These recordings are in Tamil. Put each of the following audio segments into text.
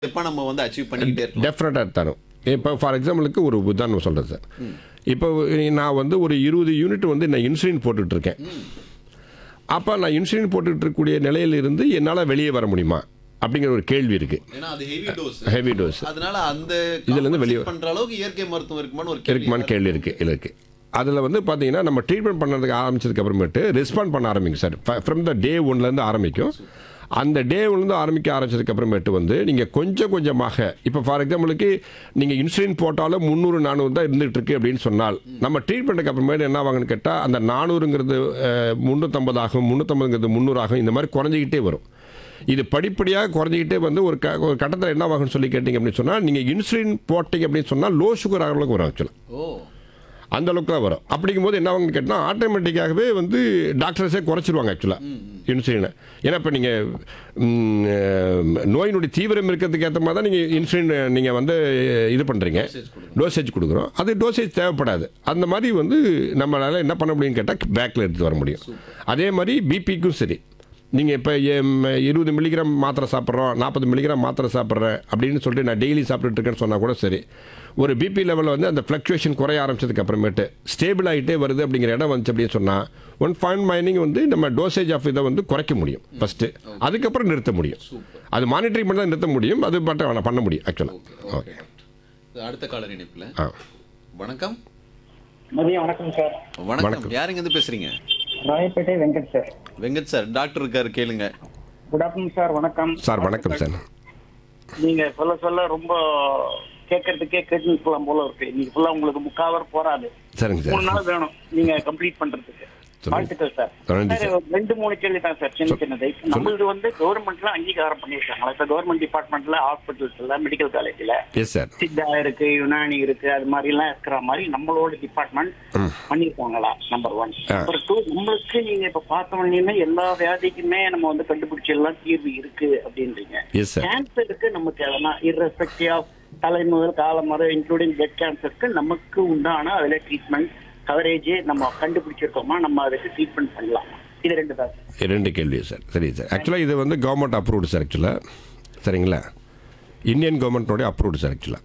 எப்ப நம்ம வந்து அச்சீவ் பண்ணிக்கிட்டே இருக்கோம் டெஃபினட்டாக தரும் இப்போ ஃபார் எக்ஸாம்பிளுக்கு ஒரு உதாரணம் சொல்கிறேன் சார் இப்போ நான் வந்து ஒரு இருபது யூனிட் வந்து நான் இன்சுலின் போட்டுட்டு இருக்கேன் அப்போ நான் இன்சுலின் போட்டுட்டு இருக்கக்கூடிய நிலையில இருந்து என்னால் வெளியே வர முடியுமா அப்படிங்கிற ஒரு கேள்வி இருக்குது ஏன்னா அது ஹெவி டோஸ் ஹெவி டோஸ் அதனால அந்த இதுல இருந்து வெளிய- compensate பண்ற அளவுக்கு இயற்கை மருத்துவம் இருக்குமான்னு ஒரு கேள்வி இருக்குமான்னு கேள்வி இருக்குது இருக்குது அதில் வந்து பார்த்தீங்கன்னா நம்ம ட்ரீட்மெண்ட் பண்ணுறதுக்கு ஆரம்பிச்சதுக்கு அப்புறமேட்டு ரெஸ்பாண்ட் பண்ண ஆரம்பிக்கும் சார் ஃப்ரம் த டே ஒன்லேருந்து ஆரம்பிக்கும் அந்த டே ஒன்லேருந்து ஆரம்பிக்க ஆரம்பிச்சதுக்கு அப்புறமேட்டு வந்து நீங்கள் கொஞ்சம் கொஞ்சமாக இப்போ ஃபார் எக்ஸாம்பிளுக்கு நீங்கள் இன்சுலின் போட்டாலும் முந்நூறு நானூறு தான் இருந்துகிட்டு இருக்கு அப்படின்னு சொன்னால் நம்ம ட்ரீட்மெண்ட்டுக்கு அப்புறமேட்டு என்ன ஆகும்னு கேட்டால் அந்த நானூறுங்கிறது முந்நூற்றம்பது ஆகும் முந்நூற்றம்பதுங்கிறது முந்நூறு ஆகும் இந்த மாதிரி குறைஞ்சிக்கிட்டே வரும் இது படிப்படியாக குறைஞ்சிக்கிட்டே வந்து ஒரு க ஒரு கட்டத்தில் என்ன ஆகும்னு சொல்லி கேட்டிங்க அப்படின்னு சொன்னால் நீங்கள் இன்சுலின் போட்டிங்க அப்படின்னு சொன்னால் லோ சுகர் ஆகிற அளவுக்கு வரும் ஆக்சுவலாக ஓ அந்த அளவுக்கு தான் வரும் அப்படிங்கும்போது என்ன ஆகும்னு கேட்டால் ஆட்டோமேட்டிக்காகவே வந்து டாக்டர்ஸே குறைச்சிருவாங்க ஆக்சுவலாக இன்சுலினை ஏன்னா இப்போ நீங்கள் நோயினுடைய தீவிரம் இருக்கிறதுக்கு ஏற்ற மாதிரி தான் நீங்கள் இன்சுலின் நீங்கள் வந்து இது பண்ணுறீங்க டோசேஜ் கொடுக்குறோம் அது டோசேஜ் தேவைப்படாது அந்த மாதிரி வந்து நம்மளால் என்ன பண்ண முடியும்னு கேட்டால் பேக்கில் எடுத்து வர முடியும் அதே மாதிரி பிபிக்கும் சரி நீங்கள் இப்போ இருபது மில்லிகிராம் மாத்திரை சாப்பிட்றோம் நாற்பது மில்லிகிராம் மாத்திரை சாப்பிட்றேன் அப்படின்னு சொல்லிட்டு நான் டெய்லி சாப்பிட்டுட்டு இருக்கேன்னு சொன்னால் கூட சரி ஒரு பிபி லெவலில் வந்து அந்த ஃப்ளக்சுவேஷன் குறைய ஆரம்பிச்சதுக்கு அப்புறமேட்டு ஸ்டேபிள் ஆகிட்டே வருது அப்படிங்கிற இடம் வந்துச்சு அப்படின்னு சொன்னால் ஒன் ஃபைன் மைனிங் வந்து நம்ம டோசேஜ் ஆஃப் இதை வந்து குறைக்க முடியும் ஃபஸ்ட்டு அதுக்கப்புறம் நிறுத்த முடியும் அது மானிட்டரிங் பண்ணி தான் நிறுத்த முடியும் அது பட் பண்ண முடியும் ஆக்சுவலாக ஓகே அடுத்த காலர் இணைப்புல ஆ வணக்கம் மதியம் வணக்கம் சார் வணக்கம் யாருங்க இருந்து பேசுறீங்க Royapettah Venkat sir Venkat sir doctor இருக்காரு கேளுங்க குட் ஆஃப்டர்நூன் சார் வணக்கம் சார் வணக்கம் சார் நீங்க சொல்ல சொல்ல ரொம்ப கேட்கறதுக்கே கேட்டு போலாம் போல இருக்கு இன்னைக்கு ஃபுல்லா உங்களுக்கு முக்காவர் போறாது சரிங்க மூணு சார் நாள் வேணும் நீங்க கம்ப்ளீட் பண்றதுக்கு சொல்லுங்க. வாழ்த்துக்கள் சார் நன்றி சார், ஒரு ரெண்டு மூணு கேள்வி தான் சார் சின்ன சின்னது நம்மளது வந்து கவர்மெண்ட்ல அங்கீகாரம் பண்ணிருக்காங்களா இப்ப கவர்மெண்ட் டிபார்ட்மெண்ட்ல ஹாஸ்பிட்டல்ஸ்ல மெடிக்கல் காலேஜ்ல எஸ் சார் சித்தா இருக்கு யுனானி இருக்கு அது மாதிரி எல்லாம் இருக்கிற மாதிரி நம்மளோட டிபார்ட்மெண்ட் பண்ணிருக்காங்களா நம்பர் ஒன் ஆ. நம்பர் டூ நம்மளுக்கு நீங்க இப்ப பார்த்த உடனே எல்லா வியாதிக்குமே நம்ம வந்து கண்டுபிடிச்ச எல்லாம் தீர்வு இருக்கு அப்படின்றீங்க எஸ் சார் கேன்சருக்கு நமக்கு எதனா irrespective ஆஃப் தலை முதல் காலம் வரை இன்க்ளூடிங் பிளட் கேன்சருக்கு நமக்கு உண்டான அதுல ட்ரீட்மெண்ட் கவரேஜ் நம்ம கண்டுபிடிச்சிருக்கோமா நம்ம அதுக்கு ட்ரீட்மெண்ட் பண்ணலாம் இது ரெண்டு தான் sir. ரெண்டு கேள்வி சார் சரி சார் ஆக்சுவலாக இது வந்து கவர்மெண்ட் அப்ரூவ்டு சார் ஆக்சுவலாக சரிங்களா இந்தியன் கவர்மெண்ட்டோடைய அப்ரூவ்டு சார் ஆக்சுவலாக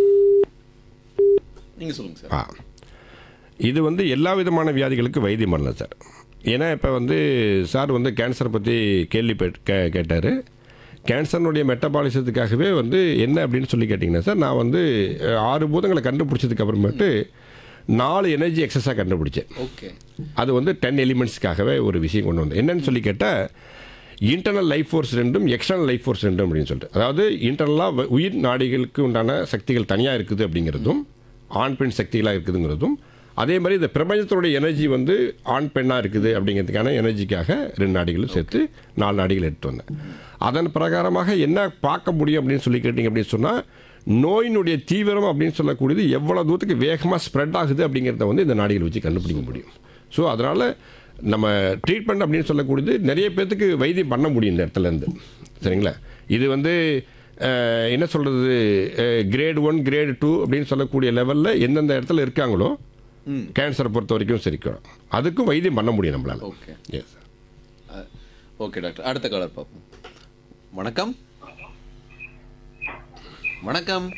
நீங்க சொல்லுங்க சார் ஆ இது வந்து எல்லா விதமான வியாதிகளுக்கும் வைத்தியம் பண்ணலாம் சார் ஏன்னா இப்போ வந்து சார் வந்து கேன்சரை பற்றி கேள்வி பெட்- கே கேட்டார் கேன்சர்னுடைய மெட்டபாலிசத்துக்காகவே வந்து என்ன அப்படின்னு சொல்லி கேட்டிங்கன்னா சார் நான் வந்து அஹ், ஆறு பூதங்களை கண்டுபிடிச்சதுக்கு அப்புறமேட்டு நாலு எனர்ஜி எக்ஸஸாக கண்டுபிடிச்சேன் ஓகே அது வந்து டென் எலிமெண்ட்ஸ்க்காகவே ஒரு விஷயம் கொண்டு வந்து என்னன்னு சொல்லி கேட்டால் இன்டர்னல் லைஃப் ஃபோர்ஸ் ரெண்டும் எக்ஸ்டர்னல் லைஃப் ஃபோர்ஸ் ரெண்டும் அப்படின்னு சொல்லிட்டு அதாவது இன்டர்னலாக உயிர் நாடிகளுக்கு உண்டான சக்திகள் தனியாக இருக்குது அப்படிங்கிறதும் ஆண் பெண் சக்திகளாக இருக்குதுங்கிறதும் அதே மாதிரி இந்த பிரபஞ்சத்தோட எனர்ஜி வந்து ஆண் பெண்ணாக இருக்குது அப்படிங்கிறதுக்கான எனர்ஜிக்காக ரெண்டு நாடிகளும் சேர்த்து நாலு நாடிகள் எடுத்து வந்தேன் அதன் பிரகாரமாக என்ன பார்க்க முடியும் அப்படின்னு சொல்லி கேட்டிங்க அப்படின்னு சொன்னால் நோயினுடைய தீவிரம் அப்படின்னு சொல்லக்கூடியது எவ்வளோ தூரத்துக்கு வேகமாக ஸ்ப்ரெட் ஆகுது அப்படிங்கிறத வந்து இந்த நாடிகள் வச்சு கண்டுபிடிக்க முடியும் ஸோ அதனால் நம்ம ட்ரீட்மெண்ட் அப்படின்னு சொல்லக்கூடியது நிறைய பேர்த்துக்கு வைத்தியம் பண்ண முடியும் இந்த இடத்துல இருந்து சரிங்களா இது வந்து அஹ், என்ன சொல்கிறது கிரேட் ஒன் கிரேட் டூ அப்படின்னு சொல்லக்கூடிய லெவலில் எந்தெந்த இடத்துல இருக்காங்களோ கேன்சரை பொறுத்த வரைக்கும் சரிக்கும் அதுக்கும் வைத்தியம் பண்ண முடியும் நம்மளால் ஓகே எஸ் ஓகே டாக்டர் அடுத்த காலர் பார்ப்போம் வணக்கம் வணக்கம்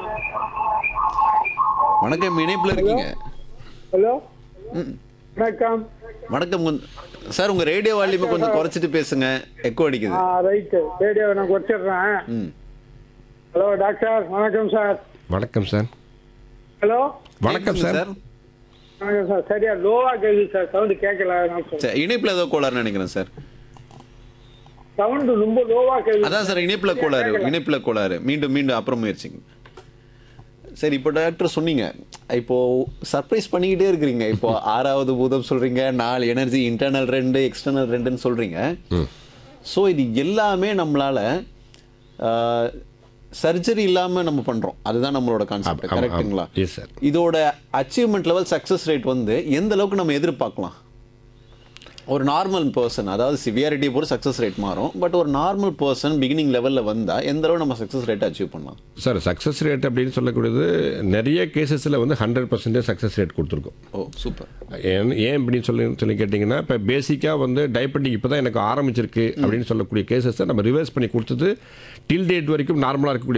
வணக்கம் இணைப்புல இருக்கீங்க ஹலோ ம். வணக்கம் வணக்கம் கொஞ்ச- சார் உங்க ரேடியோ வால்யூமை கொஞ்சம் குறைச்சிட்டு பேசுங்க எக்கோ அடிக்குது ஆ ரைட்டு ரேடியோ நான் குறைச்சிடுறேன் ம் ஹலோ டாக்டர் வணக்கம் சார் வணக்கம் சார் ஹலோ வணக்கம் கேக்குதுங்க சார் வணக்கம் சார் சரியா லோவா கேக்குது சார் சவுண்டு கேட்கல சரி இணைப்புல ஏதோ கோளாறுன்னு நினைக்கிறேன் சார் சவுண்டு ரொம்ப லோவா கேக்குது அதான் சார் இணைப்புல கோளாறு இணைப்புல கோளாறு மீண்டும் மீண்டும் அப்புறம் முயற்சிங்க சரி இப்போ டாக்டர் சொன்னீங்க இப்போ சர்ப்ரைஸ் பண்ணிக்கிட்டே இருக்கிறீங்க இப்போ ஆறாவது பூதம் சொல்றீங்க நாலு எனர்ஜி இன்டர்னல் ரெண்டு எக்ஸ்டர்னல் ரெண்டுன்னு சொல்றீங்க ஸோ இது எல்லாமே நம்மளால சர்ஜரி இல்லாம நம்ம பண்றோம் அதுதான் நம்மளோட கான்செப்ட் ஆமா, ஆமா. கரெக்ட்டுங்களா Yes, sir. இதோட அச்சீவ்மெண்ட் லெவல் சக்ஸஸ் ரேட் வந்து எந்த அளவுக்கு நம்ம எதிர்பார்க்கலாம் ஒரு நார்மல் பர்சன் அதாவது சிவியாரிட்டியை பொறுத்து சக்ஸஸ் ரேட் மாறும் பட் ஒரு நார்மல் பர்சன் பிகினிங் லெவலில் வந்தால் எந்த அளவு நம்ம சக்ஸஸ் ரேட் அச்சீவ் பண்ணலாம் சார் சக்ஸஸ் ரேட் அப்படின்னு சொல்லக்கூடியது நிறைய கேசஸில் வந்து ஹண்ட்ரட் பர்சன்டேஜ் சக்ஸஸ் ரேட் கொடுத்துருக்கோம் ஓ சூப்பர் ஏன் ஏன் இப்படின்னு சொல்லி சொல்லி கேட்டிங்கன்னா இப்போ பேசிக்காக வந்து டயபெட்டிக் இப்போ தான் எனக்கு ஆரம்பிச்சிருக்கு அப்படின்னு சொல்லக்கூடிய கேசஸை நம்ம ரிவர்ஸ் பண்ணி கொடுத்தது டில் டேட் வரைக்கும் நார்மலாக இருக்கக்கூடிய